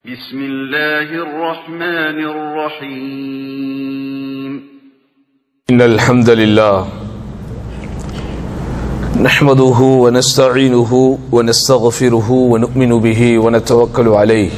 بسم الله الرحمن الرحيم إن الحمد لله نحمده ونستعينه ونستغفره ونؤمن به ونتوكل عليه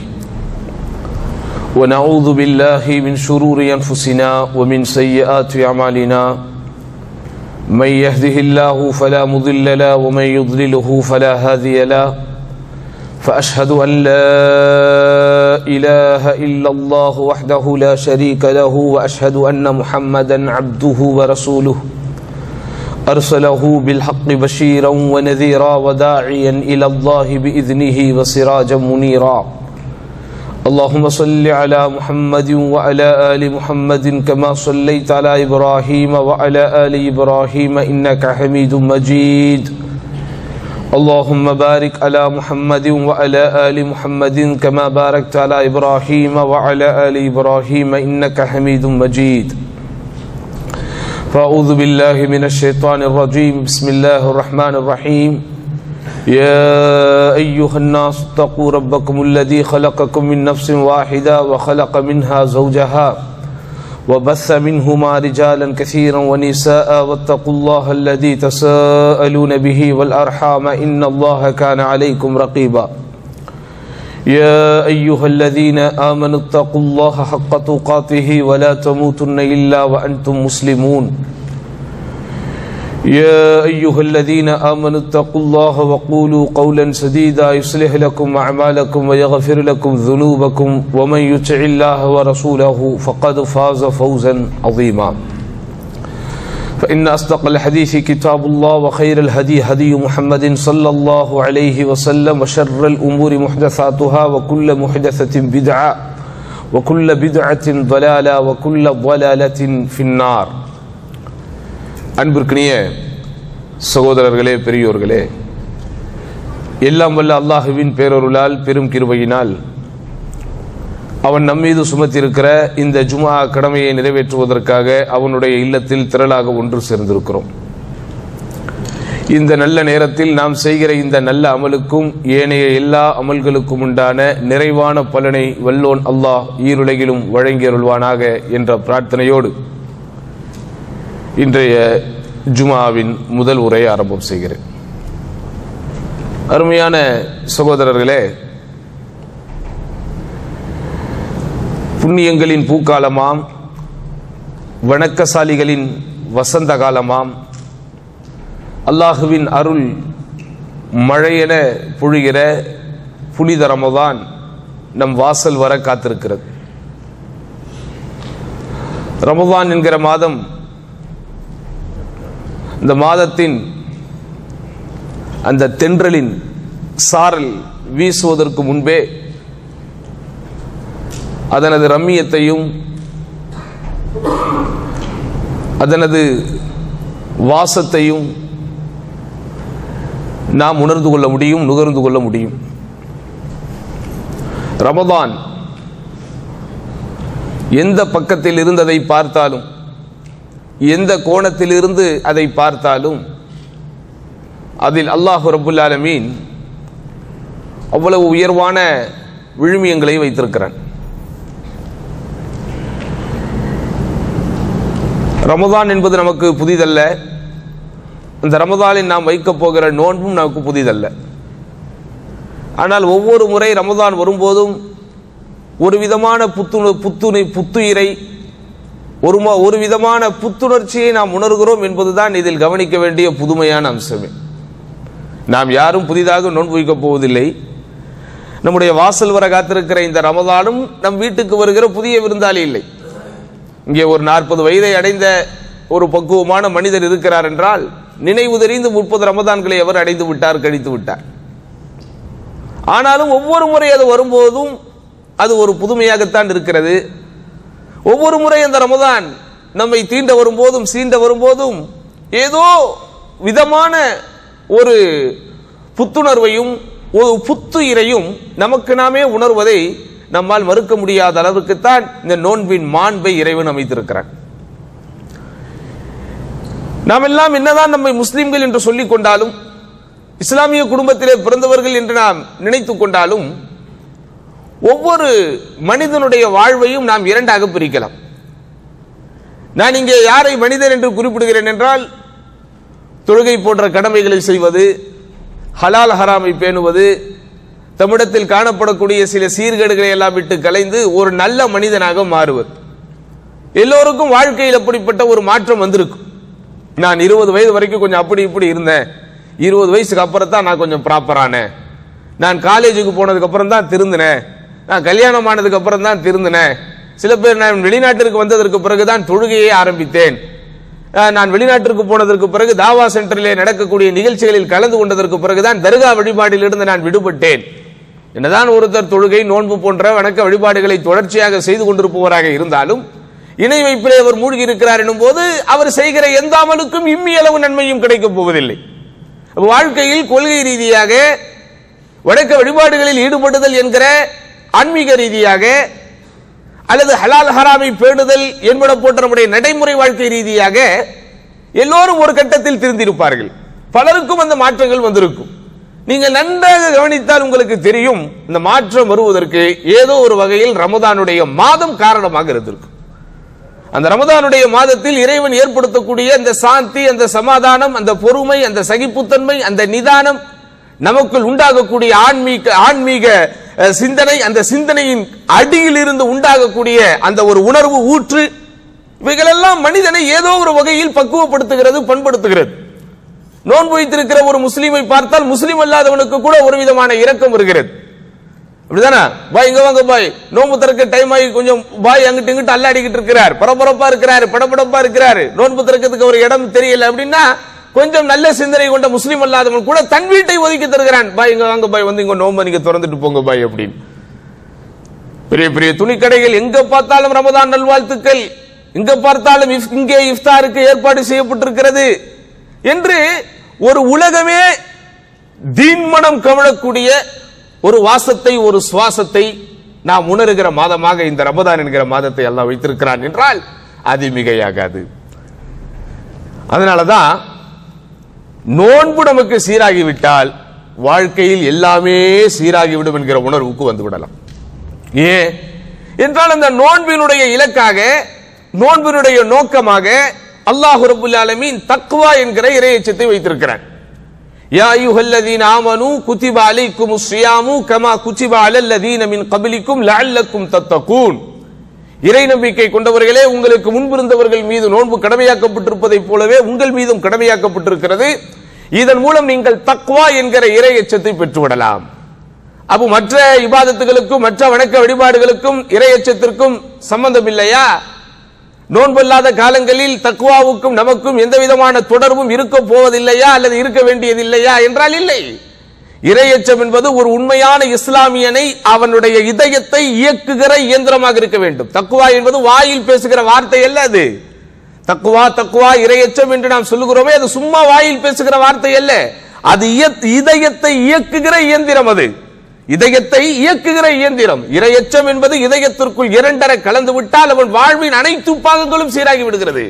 ونعوذ بالله من شرور أنفسنا ومن سيئات أعمالنا من يهده الله فلا مضل له ومن يضلله فلا هادي له فاشهد ان لا اله الا الله وحده لا شريك له واشهد ان محمدا عبده ورسوله ارسله بالحق بشيرا ونذيرا وداعيا الى الله باذنه وسراجا منيرا اللهم صل على محمد وعلى ال محمد كما صليت على ابراهيم وعلى ال ابراهيم انك حميد مجيد اللهم بارك على محمد وعلى آل محمد كما باركت على إبراهيم وعلى آل إبراهيم إنك حميد مجيد فأعوذ بالله من الشيطان الرجيم بسم الله الرحمن الرحيم يا أيها الناس اتقوا ربكم الذي خلقكم من نفس واحدة وخلق منها زوجها وبث منهما رجالا كثيرا ونساء واتقوا الله الذي تساءلون به والارحام ان الله كان عليكم رقيبا يا ايها الذين امنوا اتقوا الله حق تقاته ولا تموتن الا وانتم مسلمون يا ايها الذين امنوا اتقوا الله وقولوا قولا سديدا يصلح لكم اعمالكم ويغفر لكم ذنوبكم ومن يطع الله ورسوله فقد فاز فوزا عظيما فان اصدق الحديث كتاب الله وخير الهدي هدي محمد صلى الله عليه وسلم وشر الامور محدثاتها وكل محدثه بدعه وكل بدعه ضلاله وكل ضلاله في النار அன்பிற்கினிய சகோதரர்களே பெரியோர்களே எல்லாம் வல்ல அல்லாஹுவின் பேரொருளால் பெரும் கிருபையினால் அவன் நம்மீது சுமத்திருக்கிற இந்த ஜுமா கடமையை நிறைவேற்றுவதற்காக அவனுடைய இல்லத்தில் திரளாக ஒன்று சேர்ந்திருக்கிறோம் இந்த நல்ல நேரத்தில் நாம் செய்கிற இந்த நல்ல அமலுக்கும் ஏனைய எல்லா அமல்களுக்கும் உண்டான நிறைவான பலனை வல்லோன் அல்லாஹ் ஈருலகிலும் வழங்கியருள்வானாக என்ற பிரார்த்தனையோடு இன்றைய ஜுமாவின் முதல் உரையை ஆரம்பம் செய்கிறேன் அருமையான சகோதரர்களே புண்ணியங்களின் பூக்காலமாம் வணக்கசாலிகளின் வசந்த காலமாம் அல்லாஹுவின் அருள் மழையென பொழிகிற புனித ரமதான் நம் வாசல் வர காத்திருக்கிறது ரமதான் என்கிற மாதம் இந்த மாதத்தின் அந்த தென்றலின் சாரல் வீசுவதற்கு முன்பே அதனது ரம்மியத்தையும் அதனது வாசத்தையும் நாம் உணர்ந்து கொள்ள முடியும் நுகர்ந்து கொள்ள முடியும் ரமதான் எந்த பக்கத்தில் இருந்ததை பார்த்தாலும் எந்த கோணத்தில் இருந்து அதை பார்த்தாலும் அதில் அல்லாஹு ரபுல் ஆலமீன் அவ்வளவு உயர்வான விழுமியங்களை வைத்திருக்கிறான் ரமதான் என்பது நமக்கு புதிதல்ல அந்த ரமதானில் நாம் வைக்கப் போகிற நோன்பும் நமக்கு புதிதல்ல ஆனால் ஒவ்வொரு முறை ரமதான் வரும்போதும் ஒரு விதமான புத்துணு புத்துணி புத்துயிரை ஒரு ஒரு விதமான புத்துணர்ச்சியை நாம் உணர்கிறோம் என்பதுதான் இதில் கவனிக்க வேண்டிய புதுமையான அம்சமே நாம் யாரும் புதிதாக நோன்பு வைக்கப் போவதில்லை நம்முடைய வாசல் வர காத்திருக்கிற இந்த ரமதானும் நம் வீட்டுக்கு வருகிற புதிய விருந்தாளி இல்லை இங்கே ஒரு நாற்பது வயதை அடைந்த ஒரு பக்குவமான மனிதர் இருக்கிறார் என்றால் நினைவு தெரிந்து முப்பது ரமதான்களை அவர் அடைந்து விட்டார் கழித்து விட்டார் ஆனாலும் ஒவ்வொரு முறை அது வரும்போதும் அது ஒரு புதுமையாகத்தான் இருக்கிறது ஒவ்வொரு முறை அந்த ரமதான் நம்மை தீண்ட வரும்போதும் சீண்ட வரும்போதும் ஏதோ விதமான ஒரு புத்துணர்வையும் ஒரு புத்துயிரையும் நமக்கு நாமே உணர்வதை நம்மால் மறுக்க முடியாத அளவுக்குத்தான் இந்த நோன்பின் மாண்பை இறைவன் அமைத்திருக்கிறான் நாம் எல்லாம் என்னதான் நம்மை முஸ்லிம்கள் என்று சொல்லிக் கொண்டாலும் இஸ்லாமிய குடும்பத்திலே பிறந்தவர்கள் என்று நாம் நினைத்துக் கொண்டாலும் ஒவ்வொரு மனிதனுடைய வாழ்வையும் நாம் இரண்டாக பிரிக்கலாம் நான் இங்கே யாரை மனிதன் என்று குறிப்பிடுகிறேன் என்றால் தொழுகை போன்ற கடமைகளை செய்வது ஹலால் ஹராமை பேணுவது தம்மிடத்தில் காணப்படக்கூடிய சில சீர்கேடுகளை எல்லாம் விட்டு கலைந்து ஒரு நல்ல மனிதனாக மாறுவது எல்லோருக்கும் வாழ்க்கையில் அப்படிப்பட்ட ஒரு மாற்றம் வந்திருக்கும் நான் இருபது வயது வரைக்கும் கொஞ்சம் அப்படி இப்படி இருந்தேன் இருபது வயசுக்கு அப்புறம் தான் நான் கொஞ்சம் ப்ராப்பரானேன் நான் காலேஜுக்கு போனதுக்கு அப்புறம் தான் திருந்தினேன் நான் கல்யாணம் ஆனதுக்கு அப்புறம் தான் திருந்தினேன் சில பேர் நான் வெளிநாட்டிற்கு வந்ததற்கு பிறகு தான் தொழுகையை ஆரம்பித்தேன் அஹ், நான் வெளிநாட்டிற்கு போனதற்கு பிறகு தாவா சென்டரிலே நடக்கக்கூடிய நிகழ்ச்சிகளில் கலந்து கொண்டதற்கு பிறகுதான் தர்கா வழிபாட்டிலிருந்து நான் விடுபட்டேன் என்னதான் ஒருத்தர் தொழுகை நோன்பு போன்ற வணக்க வழிபாடுகளை தொடர்ச்சியாக செய்து கொண்டிருப்பவராக இருந்தாலும் இணை வைப்பிலே அவர் மூழ்கி இருக்கிறார் எனும் போது அவர் செய்கிற எந்த அமலுக்கும் இம்மி அளவு நன்மையும் கிடைக்கப் போவதில்லை அப்ப வாழ்க்கையில் கொள்கை ரீதியாக வணக்க வழிபாடுகளில் ஈடுபடுதல் என்கிற ஆன்மீக ரீதியாக அல்லது ஹலால் ஹராமை பேணுதல் என்பன போன்ற நம்முடைய நடைமுறை வாழ்க்கை ரீதியாக எல்லோரும் ஒரு கட்டத்தில் திருந்திருப்பார்கள் பலருக்கும் அந்த மாற்றங்கள் வந்திருக்கும் நீங்கள் நன்றாக கவனித்தால் உங்களுக்கு தெரியும் இந்த மாற்றம் வருவதற்கு ஏதோ ஒரு வகையில் ரமதானுடைய மாதம் காரணமாக இருந்திருக்கும் அந்த ரமதானுடைய மாதத்தில் இறைவன் ஏற்படுத்தக்கூடிய அந்த சாந்தி அந்த சமாதானம் அந்த பொறுமை அந்த சகிப்புத்தன்மை அந்த நிதானம் நமக்குள் உண்டாகக்கூடிய ஆன்மீக ஆன்மீக அஹ், சிந்தனை அந்த சிந்தனையின் அடியில் இருந்து உண்டாகக்கூடிய அந்த ஒரு உணர்வு ஊற்று இவைகளெல்லாம் மனிதனை ஏதோ ஒரு வகையில் பக்குவப்படுத்துகிறது பண்படுத்துகிறது நோன்பு வைத்திருக்கிற ஒரு முஸ்லீமை பார்த்தால் முஸ்லீம் அல்லாதவனுக்கு கூட ஒரு விதமான இரக்கம் வருகிறது அப்படிதானே பாய் இங்க வாங்க பாய் நோன்பு திறக்க டைம் ஆகி கொஞ்சம் பாய் அங்கிட்டு இங்கிட்டு அல்லாடிக்கிட்டு இருக்கிறார் பரபரப்பா இருக்கிறாரு படபடப்பா இருக்கிறாரு நோன்பு திறக்கிறதுக்கு ஒரு இடம் தெரியல அப்படின்னா கொஞ்சம் நல்ல சிந்தனை கொண்ட முஸ்லீம் அல்லாதவன் கூட தன் வீட்டை ஒதுக்கி தருகிறான் பாய் இங்க வாங்க பாய் வந்து இங்க நோன்பு நீங்க திறந்துட்டு போங்க பாய் அப்படின்னு பெரிய பெரிய துணிக்கடைகள் எங்க பார்த்தாலும் ரமதான் நல்வாழ்த்துக்கள் எங்க பார்த்தாலும் இஃப்- இங்கே இஃப்தாருக்கு ஏற்பாடு செய்யப்பட்டிருக்கிறது என்று ஒரு உலகமே தீன்மனம் கவழக்கூடிய ஒரு வாசத்தை ஒரு சுவாசத்தை நாம் உணர்கிற மாதமாக இந்த ரமதான் என்கிற மாதத்தை எல்லாம் வைத்திருக்கிறான் என்றால் அது மிகையாகாது அதனாலதான் நோன்பு நமக்கு சீராகிவிட்டால் வாழ்க்கையில் எல்லாமே சீராகிவிடும் என்கிற உணர்வுக்கு வந்து விடலாம் ஏன் என்றால் அந்த நோன்பினுடைய இலக்காக நோன்பினுடைய நோக்கமாக அல்லாஹ் ரபுல் ஆலமீன் தக்வா என்கிற இறையச்சத்தை வைத்திருக்கிறான் யா அய்யுஹல்லதீன ஆமனு குதிப அலைக்குமுஸ் ஸியாமு கமா குதிப அலல்லதீன மின் கபிலிக்கும் லஅல்லக்கும் தத்தகூன் இறை நம்பிக்கை கொண்டவர்களே உங்களுக்கு முன்பிருந்தவர்கள் மீது நோன்பு கடமையாக்கப்பட்டிருப்பதைப் போலவே உங்கள் மீதும் கடமையாக்கப்பட்டிருக்கிறது இதன் மூலம் நீங்கள் தக்வா என்கிற இறை எச்சத்தை பெற்றுவிடலாம் அப்போ மற்ற இபாதத்துகளுக்கும் மற்ற வணக்க வழிபாடுகளுக்கும் இறை எச்சத்திற்கும் சம்பந்தம் இல்லையா நோன்பல்லாத காலங்களில் தக்குவாவுக்கும் நமக்கும் எந்த விதமான தொடர்பும் இருக்க போவதில்லையா அல்லது இருக்க வேண்டியதில்லையா என்றால் இல்லை இரையச்சம் என்பது ஒரு உண்மையான இஸ்லாமியனை அவனுடைய இதயத்தை இயக்குகிற இயந்திரமாக இருக்க வேண்டும் தக்குவா என்பது வாயில் பேசுகிற வார்த்தை அல்ல அது தக்குவா தக்குவா இரையச்சம் என்று நாம் சொல்லுகிறோமே அது சும்மா வாயில் பேசுகிற வார்த்தை அல்ல அது இய- இதயத்தை இயக்குகிற இயந்திரம் அது இதயத்தை இயக்குகிற இயந்திரம் இரையச்சம் என்பது இதயத்திற்குள் இரண்டரை கலந்து விட்டால் அவன் வாழ்வின் அனைத்து பாகங்களும் சீராகி விடுகிறது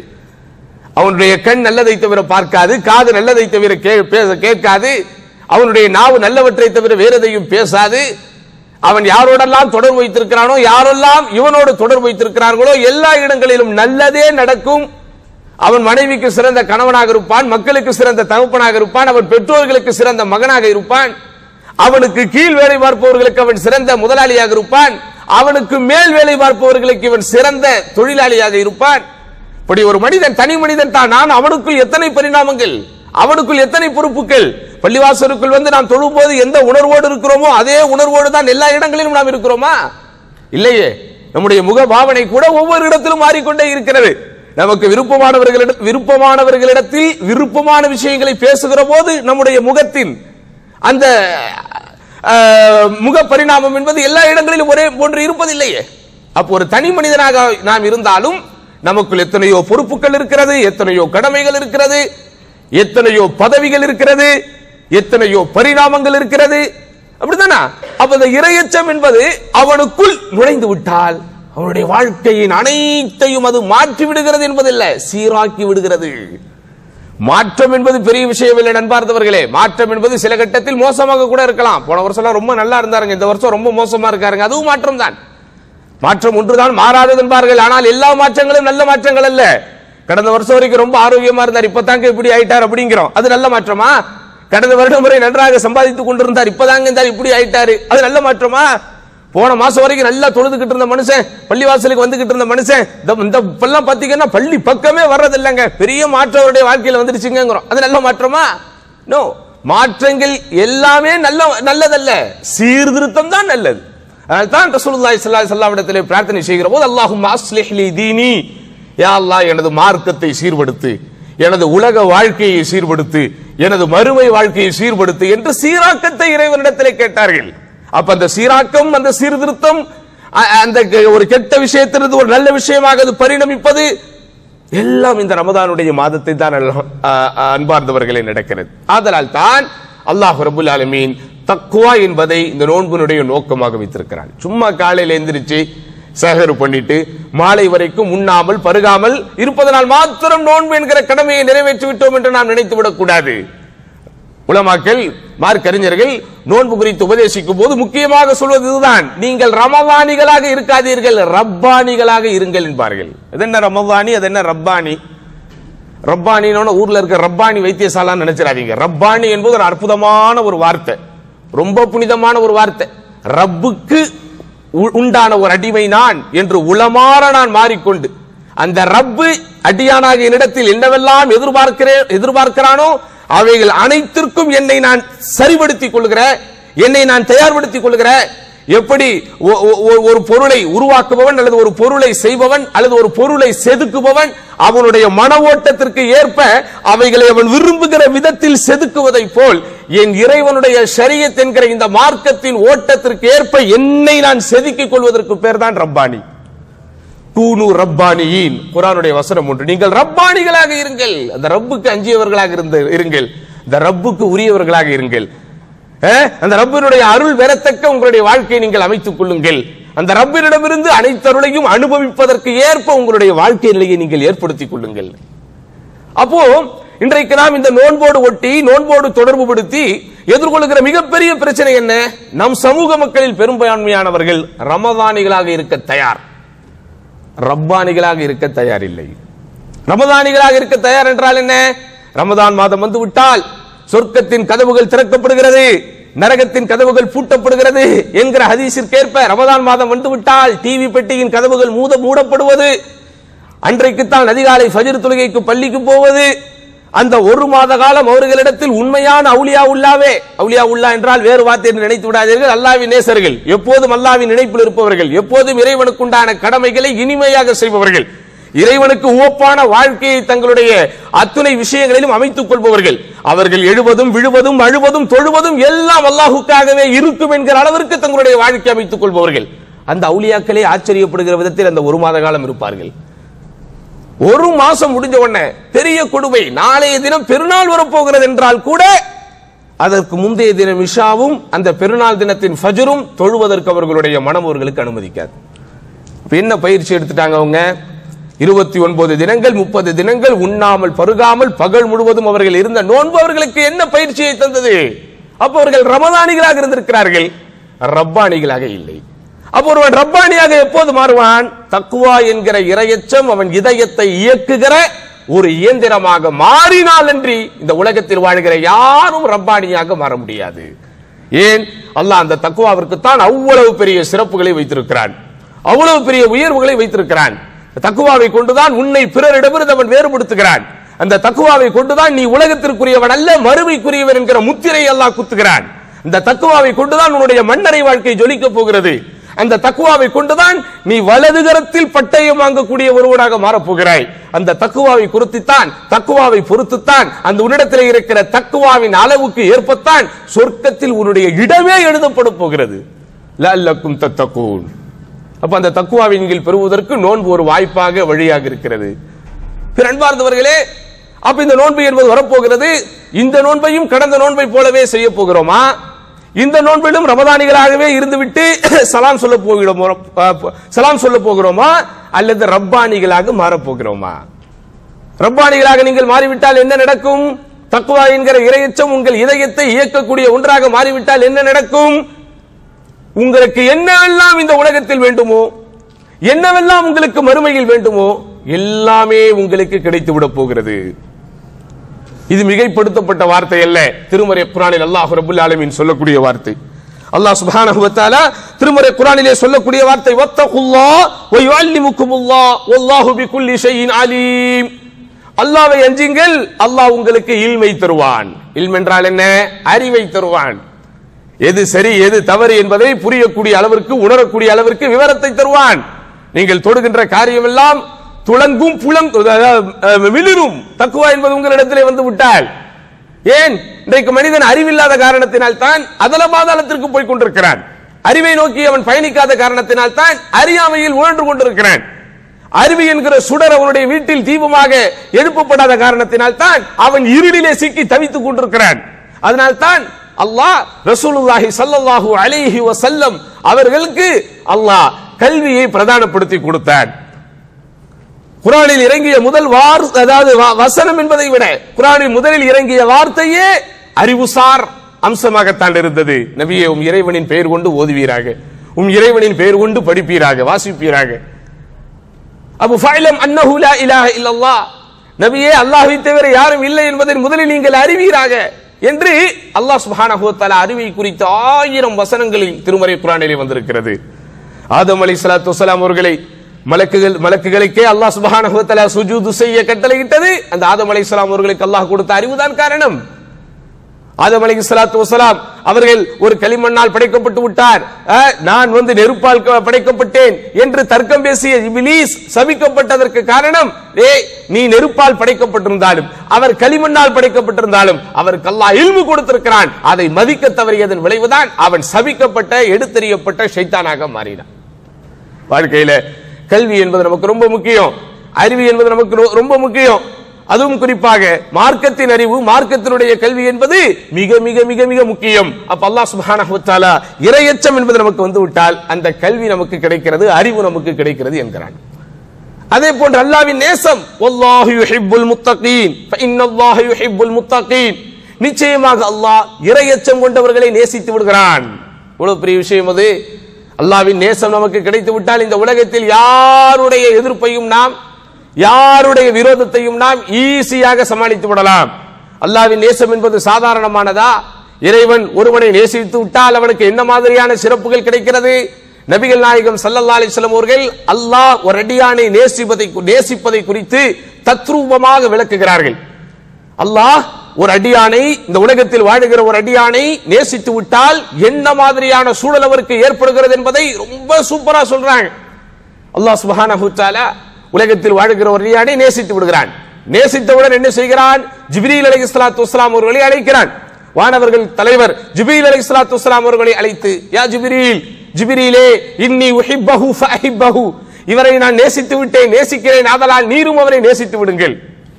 அவனுடைய கண் நல்லதை தவிர பார்க்காது காது நல்லதை தவிர கே- பேச- கேட்காது அவனுடைய நாவு நல்லவற்றை தவிர வேற எதையும் பேசாது அவன் யாரோடெல்லாம் தொடர்பு வைத்திருக்கிறானோ யாரெல்லாம் இவனோடு தொடர்பு வைத்திருக்கிறார்களோ எல்லா இடங்களிலும் நல்லதே நடக்கும் அவன் மனைவிக்கு சிறந்த கணவனாக இருப்பான் மக்களுக்கு சிறந்த தகப்பனாக இருப்பான் அவன் பெற்றோர்களுக்கு சிறந்த மகனாக இருப்பான் அவனுக்கு கீழ் வேலை பார்ப்பவர்களுக்கு அவன் சிறந்த முதலாளியாக இருப்பான் அவனுக்கு மேல் வேலை பார்ப்பவர்களுக்கு இவன் சிறந்த தொழிலாளியாக இருப்பான் இப்படி ஒரு மனிதன் தனி மனிதன் தான் நான் அவனுக்குள் எத்தனை பரிணாமங்கள் அவனுக்குள் எத்தனை பொறுப்புகள் பள்ளிவாசலுக்குள் வந்து நாம் தொழும்போது எந்த உணர்வோடு இருக்கிறோமோ அதே உணர்வோடு தான் எல்லா இடங்களிலும் நாம் இருக்கிறோமா இல்லையே நம்முடைய முக பாவனை கூட ஒவ்வொரு இடத்திலும் மாறிக்கொண்டே இருக்கிறது நமக்கு விருப்பமானவர்களிடம் விருப்பமானவர்களிடத்தில் விருப்பமான விஷயங்களை பேசுகிற போது நம்முடைய முகத்தின் அந்த அஹ், முக பரிணாமம் என்பது எல்லா இடங்களிலும் ஒரே போன்று இருப்பதில்லையே அப்போ ஒரு தனி மனிதனாக நாம் இருந்தாலும் நமக்குள் எத்தனையோ பொறுப்புகள் இருக்கிறது எத்தனையோ கடமைகள் இருக்கிறது எத்தனையோ பதவிகள் இருக்கிறது எத்தனையோ பரிணாமங்கள் இருக்கிறது அப்படித்தானா அப்ப இந்த இரையச்சம் என்பது அவனுக்குள் நுழைந்து விட்டால் அவனுடைய வாழ்க்கையின் அனைத்தையும் அது மாற்றி விடுகிறது என்பதில்லை சீராக்கி விடுகிறது மாற்றம் என்பது பெரிய விஷயம் இல்லை நண்பார்ந்தவர்களே மாற்றம் என்பது சில கட்டத்தில் மோசமாக கூட இருக்கலாம் போன வருஷம் ரொம்ப நல்லா இருந்தாருங்க இந்த வருஷம் ரொம்ப மோசமா இருக்காருங்க அதுவும் மாற்றம் தான் மாற்றம் ஒன்றுதான் மாறாதது என்பார்கள் ஆனால் எல்லா மாற்றங்களும் நல்ல மாற்றங்கள் அல்ல கடந்த வருஷம் வரைக்கும் ரொம்ப ஆரோக்கியமா இருந்தார் இப்பதாங்க இப்படி ஆயிட்டார் அப்படிங்கிறோம் அது நல்ல மாற்றமா கடந்த வருடம் வரை நன்றாக சம்பாதித்துக் கொண்டிருந்தார் இப்பதாங்க இருந்தார் இப்படி ஆயிட்டாரு அது நல்ல மாற்றமா போன மாசம் வரைக்கும் நல்லா தொழுதுகிட்டு இருந்த மனுஷன் பள்ளிவாசலுக்கு வந்துகிட்டு இருந்த மனுஷன் இந்த இந்த இப்பெல்லாம் பாத்தீங்கன்னா பள்ளி பக்கமே வர்றது இல்லைங்க பெரிய மாற்றம் அவருடைய வாழ்க்கையில வந்துருச்சுங்கிறோம் அது நல்ல மாற்றமா நோ மாற்றங்கள் எல்லாமே நல்ல நல்லதல்ல சீர்திருத்தம் தான் நல்லது அதனால தான் ரசூலுல்லாஹி ஸல்லல்லாஹு அலைஹி வஸல்லம் இடத்திலே பிரார்த்தனை செய்கிற போது அல்லாஹும்ம அஸ்லிஹ் லி தீனி யா அல்லாஹ் எனது மார்க்கத்தை சீர்படுத்து எனது உலக வாழ்க்கையை சீர்படுத்து எனது மறுமை வாழ்க்கையை சீர்படுத்து என்று சீராக்கத்தை இறைவனிடத்திலே கேட்டார்கள் அப்ப அந்த சீராக்கம் அந்த சீர்திருத்தம் அ- அந்த க- ஒரு கெட்ட விஷயத்திலிருந்து ஒரு நல்ல விஷயமாக அது பரிணமிப்பது எல்லாம் இந்த ரமதானுடைய மாதத்தை தான் அல்- அ- அ- அன்பார்ந்தவர்களே நடக்கிறது ஆதலால் தான் அல்லாஹ் ரபுல் ஆலமீன் தக்குவா என்பதை இந்த நோன்பினுடைய நோக்கமாக வைத்திருக்கிறான் சும்மா காலையில எந்திரிச்சு சஹர் பண்ணிட்டு மாலை வரைக்கும் உண்ணாமல் பருகாமல் இருப்பதனால் மாத்திரம் நோன்பு என்கிற கடமையை நிறைவேற்றி விட்டோம் என்று நாம் நினைத்து விடக்கூடாது உலமாக்கள் மார்க்கறிஞர்கள் நோன்பு குறித்து உபதேசிக்கும் போது முக்கியமாக சொல்வது இதுதான் நீங்கள் ரமவானிகளாக இருக்காதீர்கள் ரப்பானிகளாக இருங்கள் என்பார்கள் இது என்ன ரமவானி அது என்ன ரப்பானி ரப்பானின்னு ஊர்ல இருக்க ரப்பானி வைத்தியசாலான்னு நினைச்சிடாதீங்க ரப்பானி என்பது ஒரு அற்புதமான ஒரு வார்த்தை ரொம்ப புனிதமான ஒரு வார்த்தை ரப்புக்கு உ- உண்டான ஒரு அடிமை நான் என்று உளமாற நான் மாறிக்கொண்டு அந்த ரப்பு அடியானாக என்னிடத்தில் என்னவெல்லாம் எதிர்பார்க்கிறேன் எதிர்பார்க்கிறானோ அவைகள் அனைத்திற்கும் என்னை நான் சரிபடுத்திக் கொள்கிற என்னை நான் தயார்படுத்திக் கொள்கிற எப்படி ஒ- ஒ- ஒ- ஒரு பொருளை உருவாக்குபவன் அல்லது ஒரு பொருளை செய்பவன் அல்லது ஒரு பொருளை செதுக்குபவன் அவனுடைய மன ஓட்டத்திற்கு ஏற்ப அவைகளை அவன் விரும்புகிற விதத்தில் செதுக்குவதை போல் என் இறைவனுடைய ஷரியத் என்கிற இந்த மார்க்கத்தின் ஓட்டத்திற்கு ஏற்ப என்னை நான் செதுக்கிக் கொள்வதற்கு பேர் தான் ரப்பானி கூனு ரப்பானியின் குரானுடைய வசனம் ஒன்று நீங்கள் ரப்பானிகளாக இருங்கள் அந்த ரப்புக்கு அஞ்சியவர்களாக இருந்த இருங்கள் அந்த ரப்புக்கு உரியவர்களாக இருங்கள் அஹ், அந்த ரப்பினுடைய அருள் பெறத்தக்க உங்களுடைய வாழ்க்கையை நீங்கள் அமைத்துக் கொள்ளுங்கள் அந்த ரப்பினிடமிருந்து அனைத்தருளையும் அனுபவிப்பதற்கு ஏற்ப உங்களுடைய வாழ்க்கை நிலையை நீங்கள் ஏற்படுத்திக் கொள்ளுங்கள் அப்போ இன்றைக்கு நாம் இந்த நோன்போடு ஒட்டி நோன்போடு தொடர்பு படுத்தி எதிர்கொள்கிற மிகப்பெரிய பிரச்சனை என்ன நம் சமூக மக்களில் பெரும்பான்மையானவர்கள் ரமதானிகளாக இருக்க தயார் ரப்பானிகளாக இருக்க தயாரில்லை ரமதானிகளாக இருக்க தயார் என்றால் என்ன ரமதான் மாதம் வந்து விட்டால் சொர்க்கத்தின் கதவுகள் திறக்கப்படுகிறது நரகத்தின் கதவுகள் பூட்டப்படுகிறது என்கிற ஹதீஸிற்கேற்ப ரமதான் மாதம் வந்து விட்டால் டிவி பெட்டியின் கதவுகள் மூட மூடப்படுவது அன்றைக்குத்தான் அதிகாலை ஃபஜர் தொழுகைக்கு பள்ளிக்கு போவது அந்த ஒரு மாத காலம் அவர்களிடத்தில் உண்மையான அவுலியா உள்ளாவே அவுலியா உள்ளா என்றால் வேறு வார்த்தை என்று நினைத்து விடாதீர்கள் அல்லாவின் நேசர்கள் எப்போதும் அல்லாவின் நினைப்பில் இருப்பவர்கள் எப்போதும் இறைவனுக்குண்டான கடமைகளை இனிமையாக செய்பவர்கள் இறைவனுக்கு உவப்பான வாழ்க்கையை தங்களுடைய அத்துணை விஷயங்களிலும் அமைத்துக் கொள்பவர்கள் அவர்கள் எழுவதும் விழுவதும் அழுவதும் தொழுவதும் எல்லாம் அல்லாஹுக்காகவே இருக்கும் என்கிற அளவிற்கு தங்களுடைய வாழ்க்கை அமைத்துக் கொள்பவர்கள் அந்த அவுலியாக்களே ஆச்சரியப்படுகிற விதத்தில் அந்த ஒரு மாத காலம் இருப்பார்கள் ஒரு மாசம் முடிஞ்ச உடனே பெரிய கொடுமை நாளைய தினம் பெருநாள் வரப்போகிறது என்றால் கூட அதற்கு முந்தைய தினம் இஷாவும் அந்த பெருநாள் தினத்தின் ஃபஜரும் தொழுவதற்கு அவர்களுடைய மனம் அவர்களுக்கு அனுமதிக்காது இப்ப என்ன பயிற்சி எடுத்துட்டாங்க அவங்க இருபத்தி ஒன்பது தினங்கள் முப்பது தினங்கள் உண்ணாமல் பருகாமல் பகல் முழுவதும் அவர்கள் இருந்த நோன்பு அவர்களுக்கு என்ன பயிற்சியை தந்தது அப்ப அவர்கள் ரமதானிகளாக இருந்திருக்கிறார்கள் ரப்பானிகளாக இல்லை அப்ப ஒருவன் ரப்பானியாக எப்போது மாறுவான் தக்குவா என்கிற இரையச்சம் அவன் இதயத்தை இயக்குகிற ஒரு இயந்திரமாக மாறினால் அன்றி இந்த உலகத்தில் வாழ்கிற யாரும் ரப்பானியாக மாற முடியாது ஏன் அல்லாஹ் அந்த தக்குவாவிற்கு தான் அவ்வளவு பெரிய சிறப்புகளை வைத்திருக்கிறான் அவ்வளவு பெரிய உயர்வுகளை வைத்திருக்கிறான் தக்குவாவை கொண்டுதான் உன்னை பிறரிடமிருந்து அவன் வேறுபடுத்துகிறான் அந்த தக்குவாவை கொண்டுதான் நீ உலகத்திற்குரியவன் அல்ல மறுமைக்குரியவன் என்கிற முத்திரை அல்லாஹ் குத்துகிறான் அந்த தக்குவாவை கொண்டுதான் உன்னுடைய மன்னரை வாழ்க்கை ஜொலிக்க போகிறது அந்த தக்குவாவை கொண்டுதான் நீ வலதுகரத்தில் பட்டயம் வாங்கக்கூடிய ஒருவனாக மாறப்போகிறாய் அந்த தக்குவாவை குறித்துத்தான் தக்குவாவை பொறுத்துத்தான் அந்த உன்னிடத்தில் இருக்கிற தக்குவாவின் அளவுக்கு ஏற்பத்தான் சொர்க்கத்தில் உன்னுடைய இடமே எழுதப்பட போகிறது லல்லக்கும் தத்தக்கூன் அப்ப அந்த தக்குவாவின் கீழ் பெறுவதற்கு நோன்பு ஒரு வாய்ப்பாக வழியாக இருக்கிறது பிற அன்பார்ந்தவர்களே அப்ப இந்த நோன்பு என்பது வரப்போகிறது இந்த நோன்பையும் கடந்த நோன்பை போலவே செய்ய போகிறோமா இந்த நோன்பிலும் ரமதானிகளாகவே இருந்துவிட்டு சலாம் சொல்ல போகிறோமோ சலாம் சொல்ல போகிறோமா அல்லது ரப்பானிகளாக மாறப் போகிறோமா ரப்பானிகளாக நீங்கள் மாறிவிட்டால் என்ன நடக்கும் தக்குவா என்கிற இரையச்சம் உங்கள் இதயத்தை இயக்கக்கூடிய ஒன்றாக மாறிவிட்டால் என்ன நடக்கும் உங்களுக்கு என்னவெல்லாம் இந்த உலகத்தில் வேண்டுமோ என்னவெல்லாம் உங்களுக்கு மறுமையில் வேண்டுமோ எல்லாமே உங்களுக்கு கிடைத்து விட போகிறது இது மிகைப்படுத்தப்பட்ட வார்த்தை அல்ல திருமறை குரானில் அல்லாஹ் ரபுல் ஆலமீன் சொல்லக்கூடிய வார்த்தை அல்லாஹ் சுப்ஹானஹு வ தஆலா திருமறை குரானிலே சொல்லக்கூடிய வார்த்தை வத்தகுல்லாஹ் வ யுஅல்லிமுக்குமுல்லாஹ் வல்லாஹு பிகுல்லி ஷைஇன் அலீம் அல்லாஹ்வை அஞ்சுங்கள் அல்லாஹ் உங்களுக்கு இல்மை தருவான் இல்ம் என்றால் என்ன அறிவை தருவான் எது சரி எது தவறு என்பதை புரியக்கூடிய அளவிற்கு உணரக்கூடிய அளவிற்கு விவரத்தை தருவான் நீங்கள் தொடுகின்ற காரியமெல்லாம் துளங்கும் புலங் அதாவது, மிளிரும் தக்குவா என்பது உங்களிடத்திலே வந்து விட்டால் ஏன் இன்றைக்கு மனிதன் அறிவில்லாத காரணத்தினால் தான் அதல பாதாளத்திற்கு போய் கொண்டிருக்கிறான் அறிவை நோக்கி அவன் பயணிக்காத காரணத்தினால் தான் அறியாமையில் உழன்று கொண்டிருக்கிறான் அறிவு என்கிற சுடர் அவனுடைய வீட்டில் தீபமாக எழுப்பப்படாத காரணத்தினால் தான் அவன் இருளிலே சிக்கி தவித்துக் கொண்டிருக்கிறான் அதனால் தான் அல்லாஹ் ரசூலுல்லாஹி ஸல்லல்லாஹு அலைஹி வஸல்லம் அவர்களுக்கு அல்லாஹ் கல்வியை பிரதானப்படுத்தி கொடுத்தான் குரானில் இறங்கிய முதல் வார் அதாவது வ- வசனம் என்பதை விட குரானில் முதலில் இறங்கிய வார்த்தையே அறிவுசார் அம்சமாகத்தான் இருந்தது நபியே உம் இறைவனின் பெயர் கொண்டு ஓதுவீராக உம் இறைவனின் பெயர் கொண்டு படிப்பீராக வாசிப்பீராக அபு ஃபைலம் அன்னஹு லா இலாஹ இல்லல்லாஹ் நபியே அல்லாஹ்வை தவிர யாரும் இல்லை என்பதை முதலில் நீங்கள் அறிவீராக என்று அல்லாஹ் சுப்ஹானஹு வ தஆலா அறிவை குறித்த ஆயிரம் வசனங்களில் திருமறை குர்ஆனிலே வந்திருக்கிறது ஆதம் அலைஹிஸ்ஸலாத்து வஸலாம் அவர்களை மலக்குகள் மலக்குகளுக்கே அல்லாஹ் சுப்ஹானஹு வ தஆலா சுஜூது செய்ய கட்டளையிட்டது அந்த ஆதம் அலைஹிஸ்ஸலாம் அவர்களுக்கு அல்லாஹ் கொடுத்த அறிவுதான் காரணம் ஆதம் அலைஹி ஸலாத்து வஸலாம் அவர்கள் ஒரு களிமண்ணால் படைக்கப்பட்டு விட்டார் அஹ், நான் வந்து நெருப்பால் க- படைக்கப்பட்டேன் என்று தர்க்கம் பேசிய இபிலீஸ் சபிக்கப்பட்டதற்கு காரணம் ஏய் நீ நெருப்பால் படைக்கப்பட்டிருந்தாலும் அவர் களிமண்ணால் படைக்கப்பட்டிருந்தாலும் அவருக்கு அல்லாஹ் இல்மு கொடுத்திருக்கிறான் அதை மதிக்க தவறியதன் விளைவுதான் அவன் சபிக்கப்பட்ட எடுத்தெறியப்பட்ட ஷைத்தானாக மாறினான் வாழ்க்கையில கல்வி என்பது நமக்கு ரொம்ப முக்கியம் அறிவு என்பது நமக்கு ரொ- ரொம்ப முக்கியம் அதுவும் குறிப்பாக மார்க்கத்தின் அறிவு மார்க்கத்தினுடைய கல்வி என்பது மிக மிக மிக மிக முக்கியம் அப்ப அல்லாஹ் சுப்ஹானஹு வ தஆலா இரையச்சம் என்பது நமக்கு வந்து விட்டால் அந்த கல்வி நமக்கு கிடைக்கிறது அறிவு நமக்கு கிடைக்கிறது என்கிறான் அதே போன்று அல்லாஹ்வின் நேசம் வல்லாஹு யுஹிப்புல் முத்தகீன் ஃபஇன்னல்லாஹ யுஹிப்புல் முத்தகீன் நிச்சயமாக அல்லாஹ் இரையச்சம் கொண்டவர்களை நேசித்து விடுகிறான் இவ்வளவு பெரிய விஷயம் அது அல்லாஹ்வின் நேசம் நமக்கு கிடைத்து விட்டால் இந்த உலகத்தில் யாருடைய எதிர்ப்பையும் நாம் யாருடைய விரோதத்தையும் நாம் ஈஸியாக சமாளித்து விடலாம் அல்லாஹ்வின் நேசம் என்பது சாதாரணமானதா இறைவன் ஒருவனை நேசித்து விட்டால் அவனுக்கு என்ன மாதிரியான சிறப்புகள் கிடைக்கிறது நபிகள் நாயகம் ஸல்லல்லாஹு அலைஹி வஸல்லம் அவர்கள் அல்லாஹ் ஒரு அடியானை நேசிப்பதை நேசிப்பதை குறித்து தத்ரூபமாக விளக்குகிறார்கள் அல்லாஹ் ஒரு அடியானை இந்த உலகத்தில் வாழுகிற ஒரு அடியானை நேசித்து விட்டால் என்ன மாதிரியான சூழல் அவருக்கு ஏற்படுகிறது என்பதை ரொம்ப சூப்பரா சொல்றாங்க அல்லாஹ் சுப்ஹானஹு வ தஆலா உலகத்தில் வாழுகிற ஒரு அடியானை நேசித்து விடுகிறான் நேசித்தவுடன் என்ன செய்கிறான் ஜிப்ரீல் அலைஹிஸ்ஸலாத்து வஸ்ஸலாம் அவர்களை அழைக்கிறான் வானவர்கள் தலைவர் ஜிப்ரீல் அலைஹிஸ்ஸலாத்து வஸ்ஸலாம் அவர்களை அழைத்து யா ஜிப்ரீல் ஜிப்ரீலே இன்னி உஹிப்பஹு ஃபஅஹிப்பஹு இவரை நான் நேசித்து விட்டேன் நேசிக்கிறேன் ஆதலால் நீரும் அவரை நேசித்து விடுங்கள்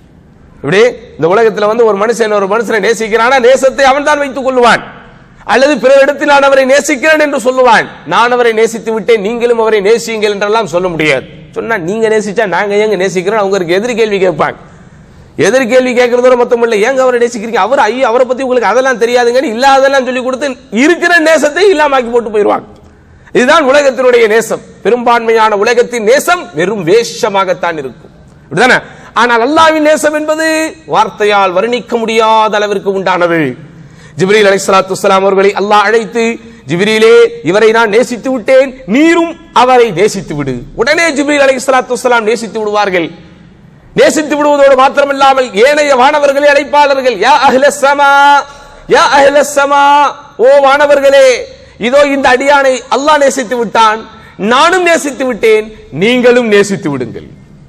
இப்படி இந்த உலகத்துல வந்து ஒரு மனுஷன் ஒரு மனுஷனை நேசிக்கிறானா நேசத்தை அவன் தான் வைத்துக் கொள்வான் அல்லது பிற இடத்தில் நான் அவரை நேசிக்கிறேன் என்று சொல்லுவான் நான் அவரை நேசித்து விட்டேன் நீங்களும் அவரை நேசியுங்கள் என்றெல்லாம் சொல்ல முடியாது சொன்னா நீங்க நேசிச்சா நாங்க ஏங்க நேசிக்கிறோம் அவங்களுக்கு எதிர் கேள்வி கேட்பாங்க எதிர் கேள்வி கேட்கறதோட மொத்தம் இல்ல ஏங்க அவரை நேசிக்கிறீங்க அவர் ஐயோ அவரை பத்தி உங்களுக்கு அதெல்லாம் தெரியாதுங்கன்னு இல்லாதெல்லாம் சொல்லி கொடுத்து இருக்கிற நேசத்தை இல்லாமாக்கி போட்டு போயிருவாங்க இதுதான் உலகத்தினுடைய நேசம் பெரும்பான்மையான உலகத்தின் நேசம் வெறும் வேஷமாகத்தான் இருக்கும் இப்படிதானே ஆனால் அல்லாவின் நேசம் என்பது வார்த்தையால் வர்ணிக்க முடியாத அளவிற்கு உண்டானது ஜிப்ரீல் அலைஹிஸ்ஸலாத்து வஸ்ஸலாம் அவர்களை அல்லாஹ் அழைத்து ஜிப்ரீலே இவரை நான் நேசித்து விட்டேன் நீரும் அவரை நேசித்து விடு உடனே ஜிப்ரீல் அலைஹிஸ்ஸலாத்து வஸ்ஸலாம் நேசித்து விடுவார்கள் நேசித்து விடுவதோடு மாத்திரமில்லாமல் ஏனைய வானவர்களை அழைப்பாளர்கள் யா அஹ்லஸ் ஸமா யா அஹ்லஸ் ஸமா ஓ வானவர்களே இதோ இந்த அடியானை அல்லாஹ் நேசித்து விட்டான் நானும் நேசித்து விட்டேன் நீங்களும் நேசித்து விடுங்கள்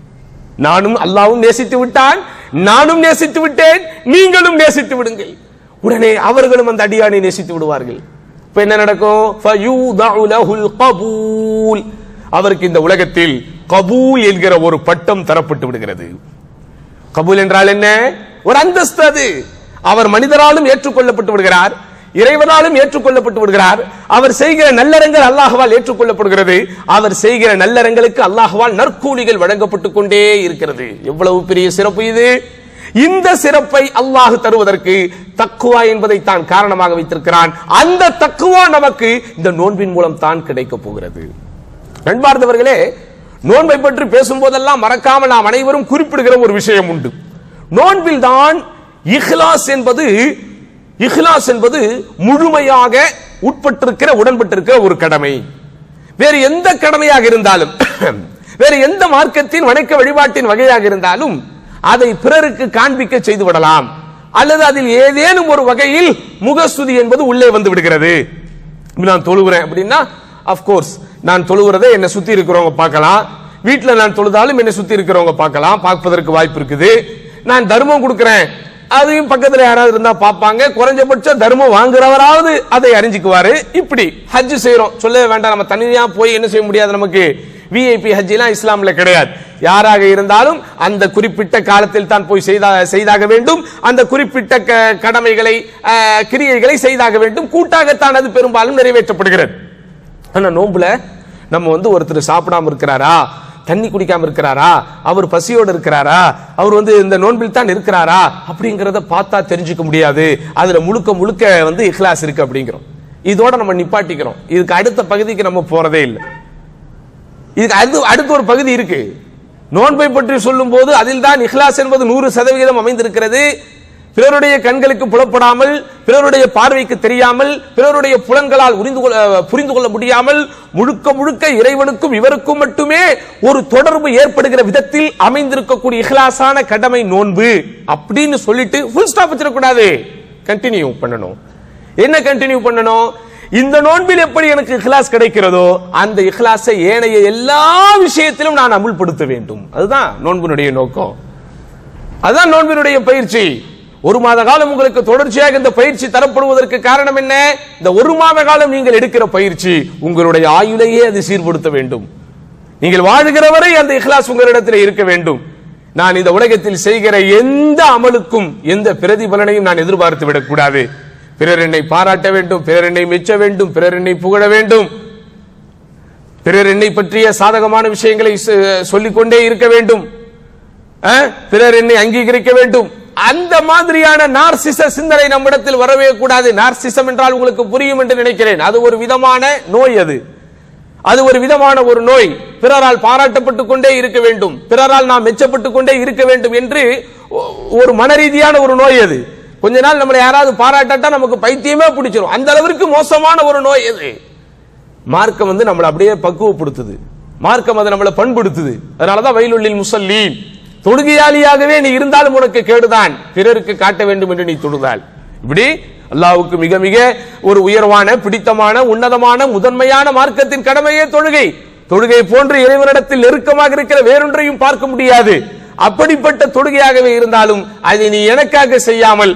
நானும் அல்லாவும் நேசித்து விட்டான் நானும் நேசித்து விட்டேன் நீங்களும் நேசித்து விடுங்கள் உடனே அவர்களும் அந்த அடியானை நேசித்து விடுவார்கள் இப்ப என்ன நடக்கும் ஃபயூதஉ லஹுல் கபூல் அவருக்கு இந்த உலகத்தில் கபூல் என்கிற ஒரு பட்டம் தரப்பட்டு விடுகிறது கபூல் என்றால் என்ன ஒரு அந்தஸ்து அது அவர் மனிதராலும் ஏற்றுக்கொள்ளப்பட்டு விடுகிறார் இறைவனாலும் ஏற்றுக்கொள்ளப்பட்டு விடுகிறார் அவர் செய்கிற நல்லறங்கள் அல்லாஹ்வால் ஏற்றுக்கொள்ளப்படுகிறது அவர் செய்கிற நல்லறங்களுக்கு அல்லாஹ்வால் நற்கூலிகள் வழங்கப்பட்டு கொண்டே இருக்கிறது எவ்வளவு பெரிய சிறப்பு இது இந்த சிறப்பை அல்லாஹ் தருவதற்கு தக்குவா என்பதை தான் காரணமாக வைத்திருக்கிறான் அந்த தக்குவா நமக்கு இந்த நோன்பின் மூலம் தான் கிடைக்க போகிறது நண்பார்ந்தவர்களே நோன்பை பற்றி பேசும்போதெல்லாம் மறக்காமல் நாம் அனைவரும் குறிப்பிடுகிற ஒரு விஷயம் உண்டு நோன்பில் தான் இஹ்லாஸ் என்பது இஹ்லாஸ் என்பது முழுமையாக உட்பட்டிருக்கிற உடன்பட்டிருக்கிற ஒரு கடமை வேறு எந்த கடமையாக இருந்தாலும் வேறு எந்த மார்க்கத்தின் வணக்க வழிபாட்டின் வகையாக இருந்தாலும் அதை பிறருக்கு காண்பிக்க செய்து விடலாம் அல்லது அதில் ஏதேனும் ஒரு வகையில் முகஸ்துதி என்பது உள்ளே வந்து விடுகிறது இப்ப நான் தொழுகிறேன் அப்படின்னா அப்கோர்ஸ் நான் தொழுகிறதை என்னை சுத்தி இருக்கிறவங்க பார்க்கலாம் வீட்டுல நான் தொழுதாலும் என்னை சுத்தி இருக்கிறவங்க பார்க்கலாம் பார்ப்பதற்கு வாய்ப்பு இருக்குது நான் தர்மம் கொடுக்கிறேன் அதையும் பக்கத்துல யாராவது இருந்தா பார்ப்பாங்க குறைஞ்சபட்சம் தர்மம் வாங்குறவராவது அதை அறிஞ்சுக்குவாரு இப்படி ஹஜ் செய்யறோம் சொல்லவே வேண்டாம் நம்ம தனியா போய் என்ன செய்ய முடியாது நமக்கு விஐபி ஹஜ்ஜிலாம் இஸ்லாம்ல கிடையாது யாராக இருந்தாலும் அந்த குறிப்பிட்ட காலத்தில் தான் போய் செய்தா செய்தாக வேண்டும் அந்த குறிப்பிட்ட க- கடமைகளை அஹ், கிரியைகளை செய்தாக வேண்டும் கூட்டாகத்தான் அது பெரும்பாலும் நிறைவேற்றப்படுகிறது ஆனா நோம்புல நம்ம வந்து ஒருத்தர் சாப்பிடாம இருக்கிறாரா தண்ணி குடிக்காம இருக்கிறாரா அவர் பசியோடு இருக்கிறாரா அவர் வந்து இந்த நோன்பில் தான் இருக்கிறாரா அப்படிங்கறத பார்த்தா தெரிஞ்சுக்க முடியாது அதுல முழுக்க முழுக்க வந்து இஹ்லாஸ் இருக்கு அப்படிங்கிறோம் இதோட நம்ம நிப்பாட்டிக்கிறோம் இதுக்கு அடுத்த பகுதிக்கு நம்ம போறதே இல்லை இதுக்கு அடுத்து அடுத்த ஒரு பகுதி இருக்கு நோன்பை பற்றி சொல்லும் போது அதில் தான் இஹ்லாஸ் என்பது நூறு சதவிகிதம் அமைந்திருக்கிறது பிறருடைய கண்களுக்கு புலப்படாமல் பிறருடைய பார்வைக்கு தெரியாமல் பிறருடைய புலன்களால் உரிந்து கொள்ள புரிந்து கொள்ள முடியாமல் முழுக்க முழுக்க இறைவனுக்கும் இவருக்கும் மட்டுமே ஒரு தொடர்பு ஏற்படுகிற விதத்தில் அமைந்திருக்கக்கூடிய இஹ்லாஸான கடமை நோன்பு அப்படின்னு சொல்லிட்டு ஃபுல் ஸ்டாப் வச்சிடக்கூடாது கண்டினியூ பண்ணணும் என்ன கண்டினியூ பண்ணணும் இந்த நோன்பில் எப்படி எனக்கு இஹ்லாஸ் கிடைக்கிறதோ அந்த இஹ்லாஸை ஏனைய எல்லா விஷயத்திலும் நான் அமுல்படுத்த வேண்டும் அதுதான் நோன்பினுடைய நோக்கம் அதுதான் நோன்பினுடைய பயிற்சி ஒரு மாத காலம் உங்களுக்கு தொடர்ச்சியாக இந்த பயிற்சி தரப்படுவதற்கு காரணம் என்ன இந்த ஒரு மாத காலம் நீங்கள் எடுக்கிற பயிற்சி உங்களுடைய ஆயுளையே அது சீர்படுத்த வேண்டும் நீங்கள் வாழுகிற வரை அந்த இஹ்லாஸ் உங்களிடத்தில் இருக்க வேண்டும் நான் இந்த உலகத்தில் செய்கிற எந்த அமலுக்கும் எந்த பிரதிபலனையும் நான் எதிர்பார்த்து விடக்கூடாது பிறர் என்னை பாராட்ட வேண்டும் பிறர் என்னை மெச்ச வேண்டும் பிறர் என்னை புகழ வேண்டும் பிறர் என்னை பற்றிய சாதகமான விஷயங்களை சொ- சொல்லிக்கொண்டே இருக்க வேண்டும் அஹ், பிறர் என்னை அங்கீகரிக்க வேண்டும் அந்த மாதிரியான நார்சிச சிந்தனை நம்மிடத்தில் வரவே கூடாது நார்சிசம் என்றால் உங்களுக்கு புரியும் என்று நினைக்கிறேன் அது ஒரு விதமான நோய் அது அது ஒரு விதமான ஒரு நோய் பிறரால் பாராட்டப்பட்டுக் கொண்டே இருக்க வேண்டும் பிறரால் நாம் மெச்சப்பட்டுக் கொண்டே இருக்க வேண்டும் என்று ஒ- ஒரு மனரீதியான ஒரு நோய் அது கொஞ்ச நாள் நம்மளை யாராவது பாராட்டாட்டா நமக்கு பைத்தியமே பிடிச்சிரும் அந்த அளவிற்கு மோசமான ஒரு நோய் அது மார்க்கம் வந்து நம்மளை அப்படியே பக்குவப்படுத்துது மார்க்கம் அதை நம்மளை பண்படுத்துது அதனாலதான் வயலுள்ளில் முசல்லீன் தொழுகையாளியாகவே நீ இருந்தாலும் உனக்கு கேடுதான் பிறருக்கு காட்ட வேண்டும் என்று நீ தொழுதால் இப்படி அல்லாஹ்வுக்கு மிக மிக ஒரு உயர்வான பிடித்தமான உன்னதமான முதன்மையான மார்க்கத்தின் கடமையே தொழுகை தொழுகை போன்று இறைவனிடத்தில் நெருக்கமாக இருக்கிற வேறொன்றையும் பார்க்க முடியாது அப்படிப்பட்ட தொழுகையாகவே இருந்தாலும் அதை நீ எனக்காக செய்யாமல்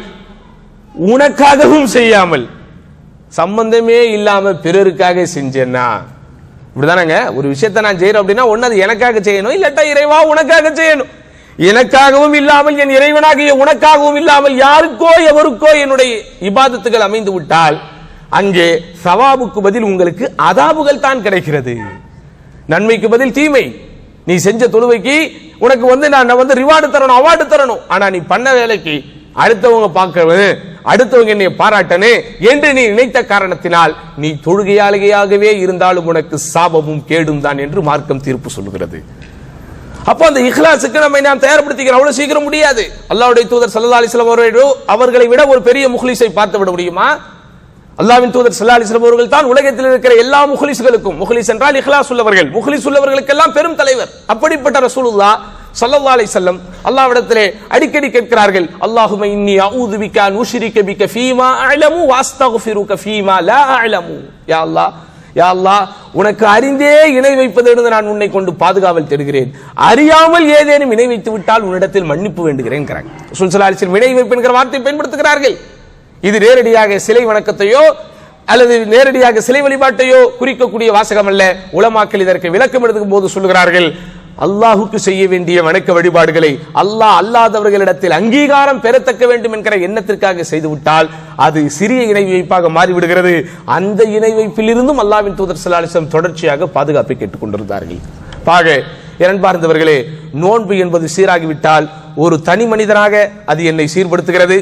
உனக்காகவும் செய்யாமல் சம்பந்தமே இல்லாம பிறருக்காக செஞ்சேன்னா இப்படிதானங்க ஒரு விஷயத்தை நான் செய்யறேன் அப்படின்னா ஒண்ணு அது எனக்காக செய்யணும் இல்லாட்டா இறைவா உனக்காக செய்யணும் எனக்காகவும் இல்லாமல் என் இறைவனாகிய உனக்காகவும் இல்லாமல் யாருக்கோ எவருக்கோ என்னுடைய இபாதத்துகள் அமைந்து விட்டால் அங்கே சவாபுக்கு பதில் உங்களுக்கு அதாபுகள் தான் கிடைக்கிறது நன்மைக்கு பதில் தீமை நீ செஞ்ச தொழுவைக்கு உனக்கு வந்து நான் வந்து ரிவார்டு தரணும் அவார்டு தரணும் ஆனா நீ பண்ண வேலைக்கு அடுத்தவங்க பார்க்கணும் அடுத்தவங்க என்னை பாராட்டனே என்று நீ நினைத்த காரணத்தினால் நீ தொழுகையாளிகையாகவே இருந்தாலும் உனக்கு சாபமும் கேடும் தான் என்று மார்க்கம் தீர்ப்பு சொல்லுகிறது அப்போ அந்த இஹ்லாஸுக்கு நம்ம நாம் தயார்படுத்திக்கிறோம் அவ்வளவு சீக்கிரம் முடியாது அல்லாஹ்வுடைய தூதர் ஸல்லல்லாஹு அலைஹி வஸல்லம் அவர்களோ அவர்களை விட ஒரு பெரிய முஹ்லிஸை பார்த்து விட முடியுமா அல்லாஹ்வின் தூதர் ஸல்லல்லாஹு அலைஹி வஸல்லம் அவர்கள் தான் உலகத்தில் இருக்கிற எல்லா முஹ்லிஸ்களுக்கும் முஹ்லிஸ் என்றால் இஹ்லாஸ் உள்ளவர்கள் முஹ்லிஸ் உள்ளவர்களுக்கெல்லாம் பெரும் தலைவர் அப்படிப்பட்ட ரசூலுல்லாஹ் ஸல்லல்லாஹு அலைஹி வஸல்லம் அல்லாஹ்விடத்திலே அடிக்கடி கேட்கிறார்கள் அல்லாஹும்ம இன்னி அஊது பிக அன் உஷ்ரிக பிக ஃபீமா அஅலமு வஅஸ்தக்ஃபிருக ஃபீமா லா அஅலமு யா அல்லாஹ் யா அல்லாஹ் உனக்கு அறிந்தே இணை வைப்பதிலிருந்து நான் உன்னை கொண்டு பாதுகாவல் தேடுகிறேன் அறியாமல் ஏதேனும் இணை வைத்து விட்டால் உன்னிடத்தில் மன்னிப்பு வேண்டுகிறேன் சுல்சலாலிசின் இணை வைப்பு என்கிற வார்த்தை பயன்படுத்துகிறார்கள் இது நேரடியாக சிலை வணக்கத்தையோ அல்லது நேரடியாக சிலை வழிபாட்டையோ குறிக்கக்கூடிய வாசகம் அல்ல உலமாக்கள் இதற்கு விளக்கம் எடுக்கும் போது சொல்லுகிறார்கள் அல்லாஹுக்கு செய்ய வேண்டிய வணக்க வழிபாடுகளை அல்லாஹ் அல்லாதவர்களிடத்தில் அங்கீகாரம் பெறத்தக்க வேண்டும் என்கிற எண்ணத்திற்காக செய்துவிட்டால் அது சிறிய இணை வைப்பாக மாறிவிடுகிறது அந்த இணை வைப்பிலிருந்தும் அல்லாவின் தூதர் சலாலிசம் தொடர்ச்சியாக பாதுகாப்பை கேட்டுக் கொண்டிருந்தார்கள் பாக இரண்பார்ந்தவர்களே நோன்பு என்பது சீராகிவிட்டால் ஒரு தனி மனிதனாக அது என்னை சீர்படுத்துகிறது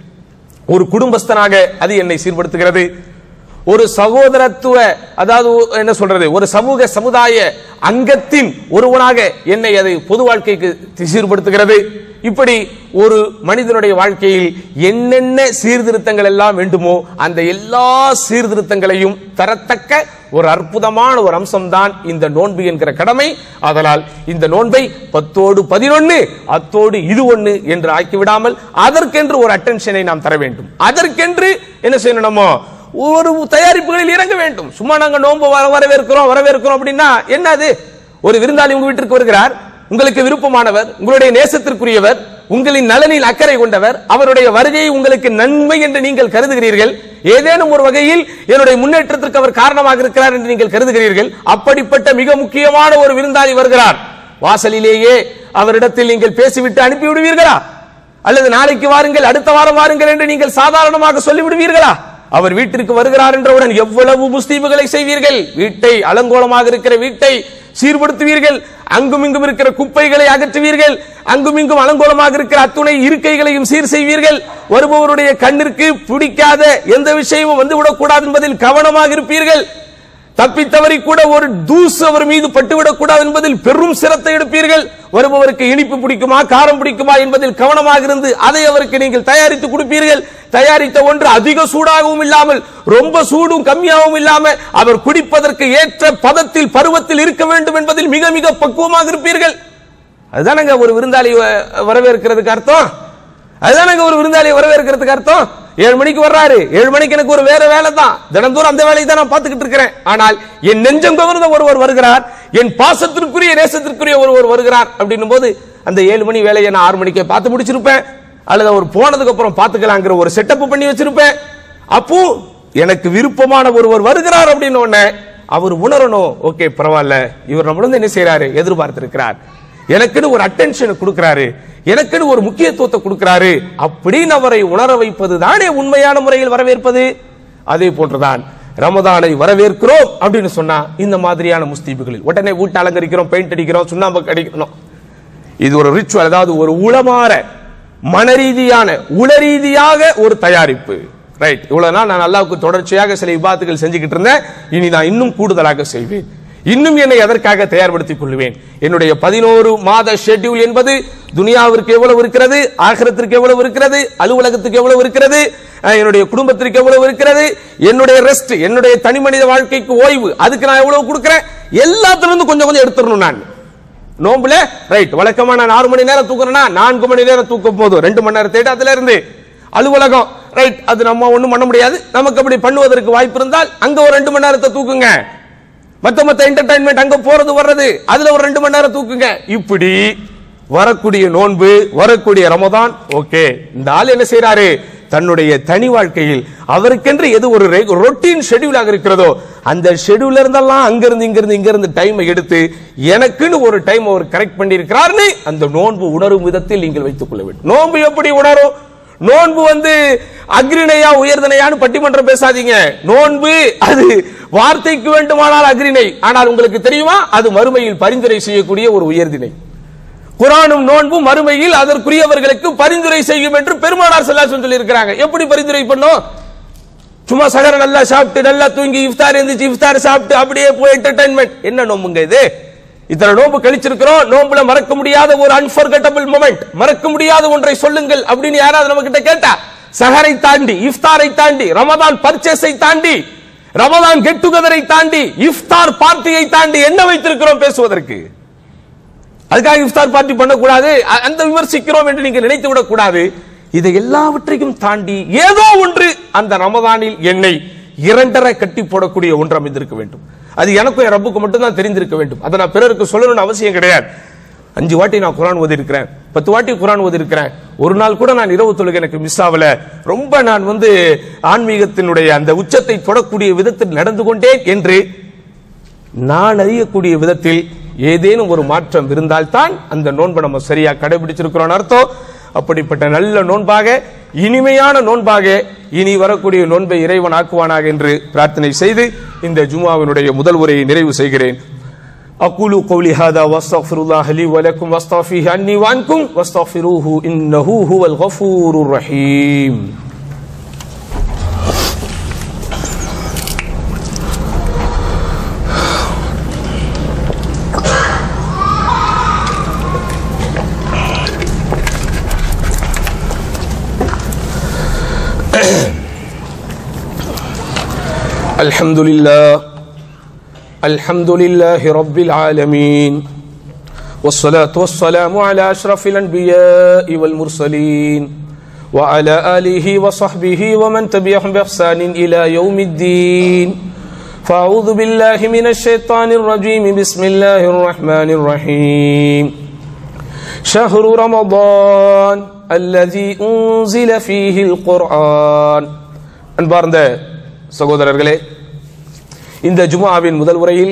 ஒரு குடும்பஸ்தனாக அது என்னை சீர்படுத்துகிறது ஒரு சகோதரத்துவ அதாவது என்ன சொல்றது ஒரு சமூக சமுதாய அங்கத்தின் ஒருவனாக என்னை அது பொது வாழ்க்கைக்கு சீர்படுத்துகிறது இப்படி ஒரு மனிதனுடைய வாழ்க்கையில் என்னென்ன சீர்திருத்தங்கள் எல்லாம் வேண்டுமோ அந்த எல்லா சீர்திருத்தங்களையும் தரத்தக்க ஒரு அற்புதமான ஒரு அம்சம்தான் இந்த நோன்பு என்கிற கடமை அதனால் இந்த நோன்பை பத்தோடு பதினொன்னு அத்தோடு இது ஒண்ணு என்று ஆக்கிவிடாமல் அதற்கென்று ஒரு அட்டென்ஷனை நாம் தர வேண்டும் அதற்கென்று என்ன செய்யணும் நம்ம ஒரு தயாரிப்புகளில் இறங்க வேண்டும் சும்மா நாங்க நோன்பு வர வரவேற்கிறோம் வரவேற்கிறோம் அப்படின்னா என்னது ஒரு விருந்தாளி உங்க வீட்டிற்கு வருகிறார் உங்களுக்கு விருப்பமானவர் உங்களுடைய நேசத்திற்குரியவர் உங்களின் நலனில் அக்கறை கொண்டவர் அவருடைய வருகையை உங்களுக்கு நன்மை என்று நீங்கள் கருதுகிறீர்கள் ஏதேனும் ஒரு வகையில் என்னுடைய முன்னேற்றத்திற்கு அவர் காரணமாக இருக்கிறார் என்று நீங்கள் கருதுகிறீர்கள் அப்படிப்பட்ட மிக முக்கியமான ஒரு விருந்தாளி வருகிறார் வாசலிலேயே அவரிடத்தில் நீங்கள் பேசிவிட்டு அனுப்பி விடுவீர்களா அல்லது நாளைக்கு வாருங்கள் அடுத்த வாரம் வாருங்கள் என்று நீங்கள் சாதாரணமாக சொல்லிவிடுவீர்களா அவர் வீட்டிற்கு வருகிறார் என்றவுடன் எவ்வளவு முஸ்தீபுகளை செய்வீர்கள் வீட்டை அலங்கோலமாக இருக்கிற வீட்டை சீர்படுத்துவீர்கள் அங்கும் இங்கும் இருக்கிற குப்பைகளை அகற்றுவீர்கள் அங்கும் இங்கும் அலங்கோலமாக இருக்கிற அத்துணை இருக்கைகளையும் சீர் செய்வீர்கள் வருபவருடைய கண்ணிற்கு பிடிக்காத எந்த விஷயமும் வந்துவிடக் கூடாது என்பதில் கவனமாக இருப்பீர்கள் தப்பித்தவரை கூட ஒரு தூசு அவர் மீது பட்டுவிடக் கூடாது என்பதில் பெரும் சிரத்தை எடுப்பீர்கள் வருபவருக்கு இனிப்பு பிடிக்குமா காரம் பிடிக்குமா என்பதில் கவனமாக இருந்து அதை அவருக்கு நீங்கள் தயாரித்து கொடுப்பீர்கள் தயாரித்த ஒன்று அதிக சூடாகவும் இல்லாமல் ரொம்ப சூடும் கம்மியாகவும் இல்லாம அவர் குடிப்பதற்கு ஏற்ற பதத்தில் பருவத்தில் இருக்க வேண்டும் என்பதில் மிக மிக பக்குவமாக இருப்பீர்கள் அதுதானங்க ஒரு விருந்தாளி வ- வரவேற்கிறதுக்கு அர்த்தம் அதுதானங்க ஒரு விருந்தாளியை வரவேற்கிறதுக்கு அர்த்தம் ஏழு மணிக்கு வர்றாரு ஏழு மணிக்கு எனக்கு ஒரு வேற வேலை தான் தினந்தோறும் அந்த வேலையை தான் நான் பார்த்துக்கிட்டு இருக்கிறேன் ஆனால் என் நெஞ்சம் கவர்ந்த ஒருவர் வருகிறார் என் பாசத்திற்குரிய நேசத்திற்குரிய ஒருவர் வருகிறார் அப்படின்னும் போது அந்த ஏழு மணி வேலையை நான் ஆறு மணிக்கே பார்த்து முடிச்சிருப்பேன் அல்லது அவர் போனதுக்கு அப்புறம் பார்த்துக்கலாங்கிற ஒரு செட்டப் பண்ணி வச்சிருப்பேன் அப்போ எனக்கு விருப்பமான ஒருவர் வருகிறார் அப்படின்னு உடனே அவர் உணரணும் ஓகே பரவாயில்ல இவர் நம்மள வந்து என்ன செய்யறாரு எதிர்பார்த்திருக்கிறார் எனக்குன்னு ஒரு அட்டென்ஷன் கொடுக்கிறாரு எனக்குன்னு ஒரு முக்கியத்துவத்தை கொடுக்கிறாரு அப்படின்னு அவரை உணர வைப்பது தானே உண்மையான முறையில் வரவேற்பது அதே போன்றுதான் ரமதானை வரவேற்கிறோம் அப்படின்னு சொன்னா இந்த மாதிரியான முஸ்தீபுகளில் உடனே வீட்டை அலங்கரிக்கிறோம் பெயிண்ட் அடிக்கிறோம் சுண்ணாம்பு அடிக்கணும் இது ஒரு ரிச்சுவல் அதாவது ஒரு உளமாற மனரீதியான உளரீதியாக ஒரு தயாரிப்பு ரைட் இவ்வளவு நாள் நான் அல்லாவுக்கு தொடர்ச்சியாக சில விவாதங்கள் செஞ்சுக்கிட்டு இருந்தேன் இனி நான் இன்னும் கூடுதலாக செய்வேன் இன்னும் என்னை எதற்காக தயார்படுத்திக் கொள்வேன் என்னுடைய பதினோரு மாத ஷெட்யூல் என்பது துனியாவிற்கு எவ்வளவு இருக்கிறது ஆகிரத்திற்கு எவ்வளவு இருக்கிறது அலுவலகத்துக்கு எவ்வளவு இருக்கிறது அஹ், என்னுடைய குடும்பத்திற்கு எவ்வளவு இருக்கிறது என்னுடைய ரெஸ்ட் என்னுடைய தனி மனித வாழ்க்கைக்கு ஓய்வு அதுக்கு நான் எவ்வளவு கொடுக்கிறேன் எல்லாத்துல இருந்து கொஞ்சம் கொஞ்சம் எடுத்துடணும் நான் நோம்புல ரைட் வழக்கமா நான் ஆறு மணி நேரம் தூக்குறேன்னா நான்கு மணி நேரம் தூக்கம் போதும் ரெண்டு மணி நேரம் தேடி அதுல இருந்து அலுவலகம் ரைட் அது நம்ம ஒண்ணும் பண்ண முடியாது நமக்கு அப்படி பண்ணுவதற்கு வாய்ப்பு இருந்தால் அங்க ஒரு ரெண்டு மணி நேரத்தை தூக்குங்க மத்த மத்த என்டர்டைன்மெண்ட் அங்க போறது வர்றது அதுல ஒரு ரெண்டு மணி நேரம் தூக்குங்க இப்படி வரக்கூடிய நோன்பு வரக்கூடிய ரமதான் ஓகே இந்த ஆள் என்ன செய்யறாரு தன்னுடைய தனி வாழ்க்கையில் அவருக்கென்று எது ஒரு ரொட்டீன் ஷெட்யூலாக இருக்கிறதோ அந்த ஷெட்யூல்ல இருந்தெல்லாம் அங்க இருந்து இங்க இருந்து இங்க இருந்து டைமை எடுத்து எனக்குன்னு ஒரு டைம் அவர் கரெக்ட் பண்ணி இருக்கிறார்னு அந்த நோன்பு உணரும் விதத்தில் நீங்கள் வைத்துக் கொள்ள வேண்டும் நோன்பு எப்படி உணரும் நோன்பு வந்து அக்ரிணையா உயர்தனையான்னு பட்டிமன்றம் பேசாதீங்க நோன்பு அது வார்த்தைக்கு வேண்டுமானால் அக்ரிணை ஆனால் உங்களுக்கு தெரியுமா அது மறுமையில் பரிந்துரை செய்யக்கூடிய ஒரு உயர்திணை குரானும் நோன்பும் மறுமையில் அதற்குரியவர்களுக்கு பரிந்துரை செய்யும் என்று பெருமானார் செல்லாசன் சொல்லி இருக்கிறாங்க எப்படி பரிந்துரை பண்ணும் சும்மா சகர நல்லா சாப்பிட்டு நல்லா தூங்கி இஃப்தார் இருந்துச்சு இஃப்தார் சாப்பிட்டு அப்படியே போய் என்டர்டைன்மெண்ட் என்ன நோம்புங்க இது இத்தனை நோம்பு கழிச்சிருக்கிறோம் நோம்புல மறக்க முடியாத ஒரு அன்ஃபர்கட்டபிள் மொமெண்ட் மறக்க முடியாத ஒன்றை சொல்லுங்கள் அப்படின்னு யாராவது நம்ம கிட்ட கேட்டா சஹரை தாண்டி இஃப்தாரை தாண்டி ரமதான் பர்ச்சேஸை தாண்டி ரமதான் கெட் டுகெதரை தாண்டி இஃப்தார் பார்ட்டியை தாண்டி என்ன வைத்திருக்கிறோம் பேசுவதற்கு அதுக்காக இஃப்தார் பார்ட்டி பண்ணக்கூடாது அ- அந்த விமர்சிக்கிறோம் என்று நீங்க நினைத்து விடக் கூடாது இதை எல்லாவற்றையும் தாண்டி ஏதோ ஒன்று அந்த ரமதானில் என்னை இரண்டரை கட்டி போடக்கூடிய ஒன்று அமைந்திருக்க வேண்டும் அது எனக்கும் என் ரப்புக்கு மட்டும்தான் தெரிந்திருக்க வேண்டும் அதை நான் பிறருக்கு சொல்லணும்னு அவசியம் கிடையாது அஞ்சு வாட்டி நான் குரான் ஓதி இருக்கிறேன் பத்து வாட்டி குரான் ஓதி இருக்கிறேன் ஒரு நாள் கூட நான் இரவு தொழுகை எனக்கு மிஸ் ஆகல ரொம்ப நான் வந்து ஆன்மீகத்தினுடைய அந்த உச்சத்தை தொடக்கூடிய விதத்தில் நடந்து கொண்டேன் என்று நான் அறியக்கூடிய விதத்தில் ஏதேனும் ஒரு மாற்றம் இருந்தால்தான் அந்த நோன்பை நம்ம சரியா கடைபிடிச்சிருக்கிறோம் அர்த்தம் அப்படிப்பட்ட நல்ல நோன்பாக இனிமையான நோன்பாக இனி வரக்கூடிய நோன்பை இறைவன் ஆக்குவானாக என்று பிரார்த்தனை செய்து இந்த ஜுமாவினுடைய முதல் உரையை நிறைவு செய்கிறேன் أقول قولي هذا واستغفر الله لي ولكم واستغفره عني وعنكم واستغفروه إنه هو الغفور الرحيم الحمد لله الحمد لله رب العالمين والصلاة والسلام على أشرف الأنبياء والمرسلين وعلى آله وصحبه ومن تبعهم بإحسان إلى يوم الدين فأعوذ بالله من الشيطان الرجيم بسم الله الرحمن الرحيم شهر رمضان الذي أنزل فيه القرآن அன்பார்ந்த சகோதரர்களே இந்த ஜுமாவின் முதல் உரையில்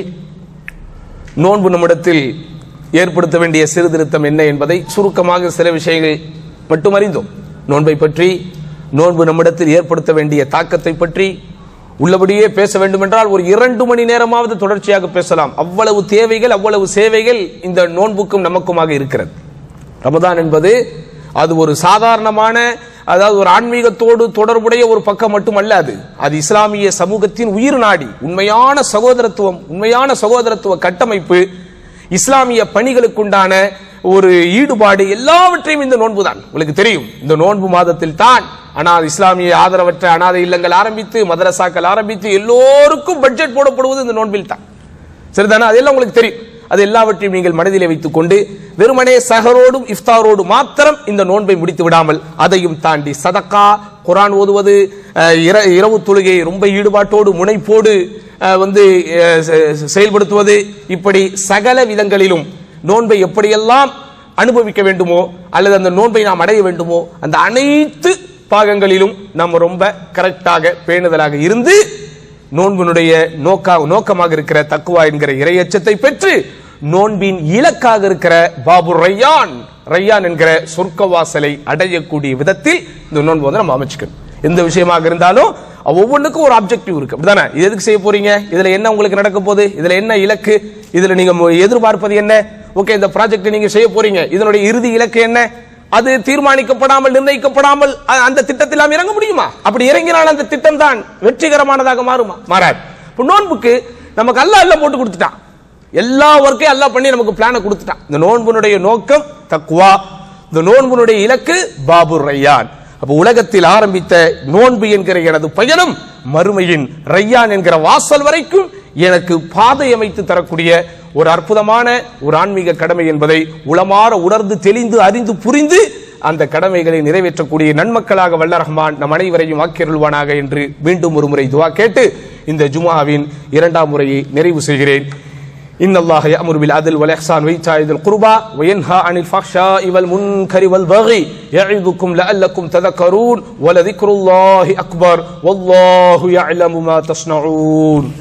நோன்பு நம்மிடத்தில் ஏற்படுத்த வேண்டிய சீர்திருத்தம் என்ன என்பதை சுருக்கமாக சில விஷயங்கள் மட்டும் அறிந்தோம் நோன்பை பற்றி நோன்பு நம்மிடத்தில் ஏற்படுத்த வேண்டிய தாக்கத்தை பற்றி உள்ளபடியே பேச வேண்டுமென்றால் ஒரு இரண்டு மணி நேரமாவது தொடர்ச்சியாக பேசலாம் அவ்வளவு தேவைகள் அவ்வளவு சேவைகள் இந்த நோன்புக்கும் நமக்குமாக இருக்கிறது ரமதான் என்பது அது ஒரு சாதாரணமான அதாவது ஒரு ஆன்மீகத்தோடு தொடர்புடைய ஒரு பக்கம் மட்டுமல்ல அது அது இஸ்லாமிய சமூகத்தின் உயிர் நாடி உண்மையான சகோதரத்துவம் உண்மையான சகோதரத்துவ கட்டமைப்பு இஸ்லாமிய பணிகளுக்குண்டான ஒரு ஈடுபாடு எல்லாவற்றையும் இந்த நோன்பு தான் உங்களுக்கு தெரியும் இந்த நோன்பு மாதத்தில் தான் ஆனால் இஸ்லாமிய ஆதரவற்ற அனாதை இல்லங்கள் ஆரம்பித்து மதரசாக்கள் ஆரம்பித்து எல்லோருக்கும் பட்ஜெட் போடப்படுவது இந்த நோன்பில் தான் சரிதானே அதெல்லாம் உங்களுக்கு தெரியும் அது எல்லாவற்றையும் நீங்கள் மனதிலே வைத்துக் கொண்டு வெறுமனே சஹரோடும் இஃப்தாரோடு மாத்திரம் இந்த நோன்பை முடித்து விடாமல் அதையும் தாண்டி சதக்கா குரான் ஓதுவது அஹ், இர- இரவு தொழுகை ரொம்ப ஈடுபாட்டோடு முனைப்போடு அஹ், வந்து அஹ், செ- செயல்படுத்துவது இப்படி சகல விதங்களிலும் நோன்பை எப்படியெல்லாம் அனுபவிக்க வேண்டுமோ அல்லது அந்த நோன்பை நாம் அடைய வேண்டுமோ அந்த அனைத்து பாகங்களிலும் நாம் ரொம்ப கரெக்டாக பேணுதலாக இருந்து நோன்பினுடைய நோக்கா நோக்கமாக இருக்கிற தக்குவா என்கிற இறையச்சத்தை பெற்று நோன்பின் இலக்காக இருக்கிற பாபு ரையான் ரையான் என்கிற சொர்க்க வாசலை அடையக்கூடிய விதத்தில் இந்த நோன்பு வந்து நம்ம அமைச்சுக்கணும் எந்த விஷயமாக இருந்தாலும் ஒவ்வொன்றுக்கும் ஒரு ஆப்ஜெக்டிவ் இருக்கு அப்படிதானே இது எதுக்கு செய்ய போறீங்க இதுல என்ன உங்களுக்கு நடக்க போகுது இதுல என்ன இலக்கு இதுல நீங்க மு- எதிர்பார்ப்பது என்ன ஓகே இந்த ப்ராஜெக்ட் நீங்க செய்ய போறீங்க இதனுடைய இறுதி இலக்கு என்ன அது தீர்மானிக்கப்படாமல் நிர்ணயிக்கப்படாமல் அ- அந்த திட்டத்தில் நாம் இறங்க முடியுமா அப்படி இறங்கினால் அந்த திட்டம் தான் வெற்றிகரமானதாக மாறுமா மாறாது இப்போ நோன்புக்கு நமக்கு அல்லாஹ் எல்லாம் போட்டு கொடுத்துட்டான் எல்லா ஒர்க்கையும் அல்லாஹ் பண்ணி நமக்கு பிளானை கொடுத்துட்டான் இந்த நோன்புனுடைய நோக்கம் தக்குவா இந்த நோன்புனுடைய இலக்கு பாபு ரையான் அப்ப உலகத்தில் ஆரம்பித்த நோன்பு என்கிற எனது பயணம் மறுமையின் ரையான் என்கிற வாசல் வரைக்கும் எனக்கு பாதை அமைத்து தரக்கூடிய ஒரு அற்புதமான ஒரு ஆன்மீக கடமை என்பதை உளமாற உணர்ந்து தெளிந்து அறிந்து புரிந்து அந்த கடமைகளை நிறைவேற்றக்கூடிய நன்மக்களாக வல்ல ரஹ்மான் நம் அனைவரையும் ஆக்கியருள்வானாக என்று மீண்டும் ஒரு முறை துவா கேட்டு இந்த ஜுமாவின் இரண்டாம் முறையை நிறைவு செய்கிறேன் إن الله يأمر بالعدل والإحسان وإيتاء ذي القربى وينهى عن الفحشاء والمنكر والبغي يعظكم لعلكم تذكرون ولذكر الله أكبر والله يعلم ما تصنعون